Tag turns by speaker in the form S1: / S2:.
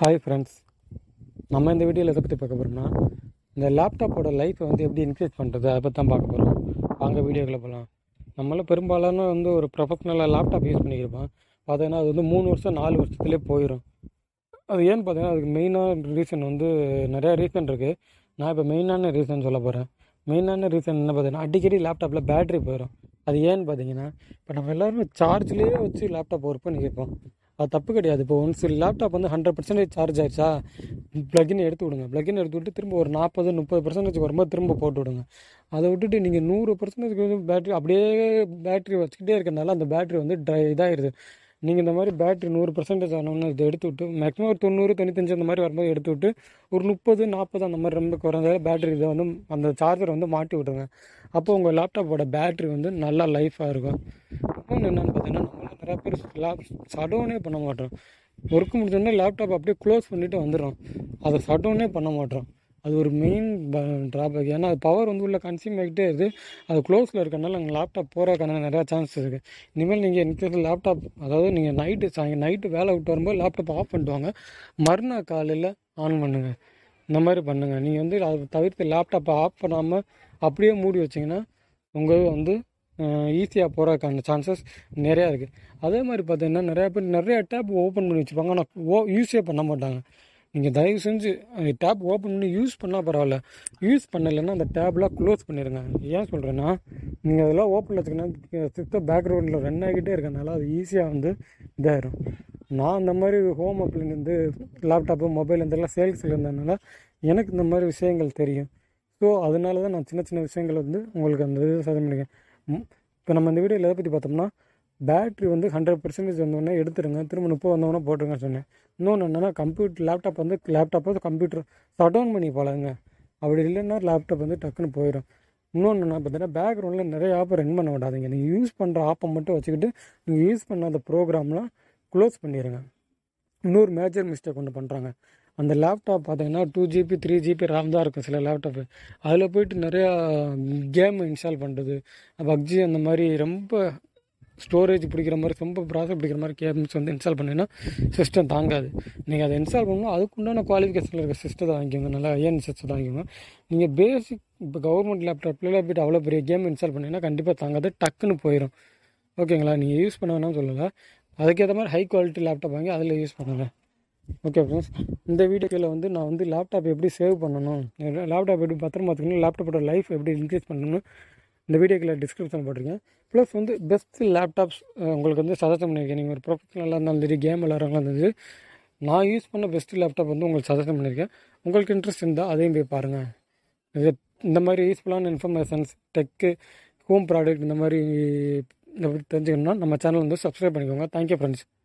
S1: hi friends நம்ம இந்த வீடியோவில் எதை பற்றி பார்க்க போகிறோம்னா இந்த லேப்டாப்போட லைஃப்பை வந்து எப்படி இன்க்ரீஸ் பண்ணுறது அதை பற்றி தான் பார்க்க போகிறோம் வாங்க வீடியோக்குள்ளே போகலாம் நம்மள பெரும்பாலான வந்து ஒரு ப்ரொஃபஷ்னலாக லேப்டாப் யூஸ் பண்ணியிருப்போம் பார்த்தீங்கன்னா அது வந்து மூணு வருஷம் நாலு வருஷத்துலேயே போயிடும் அது ஏன்னு பார்த்தீங்கன்னா அதுக்கு மெயினான ரீசன் வந்து நிறையா ரீசன் இருக்குது நான் இப்போ மெயினான ரீசன் சொல்ல போகிறேன் மெயினான ரீசன் என்ன பார்த்தீங்கன்னா அடிக்கடி லேப்டாப்பில் பேட்டரி போயிடும் அது ஏன்னு பார்த்தீங்கன்னா இப்போ நம்ம எல்லாருமே சார்ஜ்லேயே வச்சு லேப்டாப் ஒர்க் பண்ணியிருப்போம் அது தப்பு கிடையாது இப்போ ஒன்ஸ் லேப்டாப் வந்து ஹண்ட்ரட் பர்சன்டேஜ் சார்ஜ் ஆயிடுச்சா ப்ளக்கின் எடுத்து விடுங்க ப்ளக்கின் எடுத்து விட்டு திரும்ப ஒரு நாற்பது முப்பது பர்சன்டேஜ் வரும்போது திரும்ப போட்டு விடுங்க அதை விட்டுட்டு நீங்கள் நூறு பர்சன்டேஜ் வந்து பேட்டரி அப்படியே பேட்டரி வச்சுக்கிட்டே இருக்கறனால அந்த பேட்டரி வந்து ட்ரை இதாகிடுது நீங்கள் இந்த மாதிரி பேட்டரி நூறு பர்சன்டேஜ் ஆனோன்னு இதை எடுத்து விட்டு மேக்ஸிமம் ஒரு தொண்ணூறு தொண்ணூத்தஞ்சு அந்த மாதிரி வரும்போது எடுத்து விட்டு ஒரு முப்பது நாற்பது அந்த மாதிரி ரொம்ப குறைஞ்ச பேட்டரி இதை வந்து அந்த சார்ஜரை வந்து மாட்டி விட்ருங்க அப்போ உங்கள் லேப்டாப்போட பேட்டரி வந்து நல்லா லைஃபாக இருக்கும் இன்னொன்று என்னென்னு பார்த்தீங்கன்னா நம்மள நிறையா பேர் லேப் ஷடவுனே பண்ண மாட்டோம் ஒர்க் முடிஞ்சோடனே லேப்டாப் அப்படியே க்ளோஸ் பண்ணிவிட்டு வந்துடுறோம் அதை ஷடவுனே பண்ண மாட்டோம் அது ஒரு மெயின் ட்ராபேக் ஏன்னா அது பவர் வந்து உள்ள கன்சியூம் ஆகிட்டே இருக்குது அது க்ளோஸில் இருக்கறனால அங்கே லேப்டாப் போகிறதுக்கான நிறையா சான்ஸ் இருக்குது இனிமேல் நீங்கள் இன்கேஸ் லேப்டாப் அதாவது நீங்கள் நைட்டு சாயங்க நைட்டு வேலை விட்டு வரும்போது லேப்டாப் ஆஃப் பண்ணிட்டு வாங்க மறுநாள் காலையில் ஆன் பண்ணுங்கள் இந்த மாதிரி பண்ணுங்கள் நீங்கள் வந்து அதை தவிர்த்து லேப்டாப்பை ஆஃப் பண்ணாமல் அப்படியே மூடி வச்சிங்கன்னா உங்கள் வந்து ஈஸியாக போகிறதுக்கான சான்சஸ் நிறையா இருக்குது அதே மாதிரி பார்த்தீங்கன்னா நிறையா பேர் நிறையா டேப் ஓப்பன் பண்ணி வச்சுருப்பாங்க ஆனால் ஓ யூஸே பண்ண மாட்டாங்க நீங்கள் தயவு செஞ்சு டேப் ஓப்பன் பண்ணி யூஸ் பண்ணால் பரவாயில்ல யூஸ் பண்ணலைன்னா அந்த டேப்லாம் க்ளோஸ் பண்ணிடுங்க ஏன் சொல்கிறேன்னா நீங்கள் அதெல்லாம் ஓப்பனில் வச்சுக்கன்னா சித்த பேக்ரவுண்டில் ரன் ஆகிட்டே இருக்கனால அது ஈஸியாக வந்து இதாயிரும் நான் இந்த மாதிரி ஹோம் அப்லேருந்து லேப்டாப்பு மொபைல் இதெல்லாம் சேல்ஸில் இருந்ததுனால எனக்கு இந்த மாதிரி விஷயங்கள் தெரியும் ஸோ அதனால தான் நான் சின்ன சின்ன விஷயங்கள் வந்து உங்களுக்கு அந்த இது சாதனை பண்ணியிருக்கேன் இப்போ நம்ம இந்த வீடியோவில் எதை பற்றி பார்த்தோம்னா பேட்ரி வந்து ஹண்ட்ரட் பர்சன்டேஜ் வந்தோடனே எடுத்துருங்க திரும்ப முப்பது வந்தோடனே போட்டுருங்கன்னு சொன்னேன் இன்னொன்று என்னென்னா கம்ப்யூட்டர் லேப்டாப் வந்து லேப்டாப்பை கம்ப்யூட்டர் ஷட் டவுன் பண்ணி பழகுங்க அப்படி இல்லைன்னா லேப்டாப் வந்து டக்குன்னு போயிடும் இன்னொன்று என்ன பார்த்தீங்கன்னா பேக்ரவுண்டில் நிறைய ஆப்பை ரன் பண்ண விடாதீங்க நீங்கள் யூஸ் பண்ணுற ஆப்பை மட்டும் வச்சுக்கிட்டு நீங்கள் யூஸ் பண்ணாத ப்ரோக்ராம்லாம் க்ளோஸ் பண்ணிடுங்க இன்னொரு மேஜர் மிஸ்டேக் ஒன்று பண்ணுறாங்க அந்த லேப்டாப் பார்த்தீங்கன்னா two GB three GB RAM தான் இருக்கும் சில லேப்டாப்பு அதில் போயிட்டு நிறையா கேம் இன்ஸ்டால் பண்ணுறது பப்ஜி அந்த மாதிரி ரொம்ப ஸ்டோரேஜ் பிடிக்கிற மாதிரி ரொம்ப ப்ராசஸ் பிடிக்கிற மாதிரி கேம்ஸ் வந்து இன்ஸ்டால் பண்ணிங்கன்னா சிஸ்டம் தாங்காது நீங்கள் அதை இன்ஸ்டால் பண்ணணும் அதுக்குண்டான குவாலிஃபிகேஷனில் இருக்க சிஸ்டத்தை வாங்கிக்கோங்க நல்லா ஏன் சிஸ்டத்தை வாங்கிக்கோங்க நீங்கள் பேசிக் இப்போ கவர்மெண்ட் லேப்டாப்பில் போய்ட்டு அவ்வளோ பெரிய கேம் இன்ஸ்டால் பண்ணிங்கன்னா கண்டிப்பாக தாங்காது டக்குன்னு போயிடும் ஓகேங்களா நீங்கள் யூஸ் பண்ண வேணாம்னு சொல்லலை அதுக்கேற்ற மாதிரி ஹை குவாலிட்டி லேப்டாப் வாங்கி அதில் யூஸ் பண்ணுங்கள் ஓகே ஃப்ரெண்ட்ஸ் இந்த வீடியோவில் வந்து நான் வந்து லேப்டாப் எப்படி சேவ் பண்ணணும் லேப்டாப் எப்படி பத்திரமா பார்த்துக்கணும் லேப்டாப்போட லைஃப் எப்படி இன்க்ரீஸ் பண்ணணும் இந்த வீடியோக்கில் டிஸ்கிரிப்ஷன் போட்டிருக்கேன் ப்ளஸ் வந்து பெஸ்ட் லேப்டாப்ஸ் உங்களுக்கு வந்து சஜஷன் பண்ணியிருக்கேன் நீங்கள் ஒரு ப்ரொஃபஷனலாக இருந்தாலும் சரி கேம் விளாட்றவங்களா இருந்தாலும் சரி நான் யூஸ் பண்ண பெஸ்ட் லேப்டாப் வந்து உங்களுக்கு சஜஷன் பண்ணியிருக்கேன் உங்களுக்கு இன்ட்ரெஸ்ட் இருந்தால் அதையும் போய் பாருங்கள் இது இந்த மாதிரி யூஸ்ஃபுல்லான இன்ஃபர்மேஷன்ஸ் டெக்கு ஹோம் ப்ராடக்ட் இந்த மாதிரி தெரிஞ்சுக்கணும்னா நம்ம சேனல் வந்து சப்ஸ்கிரைப் பண்ணிக்கோங்க தேங்க்யூ ஃப்ரெண்ட்ஸ்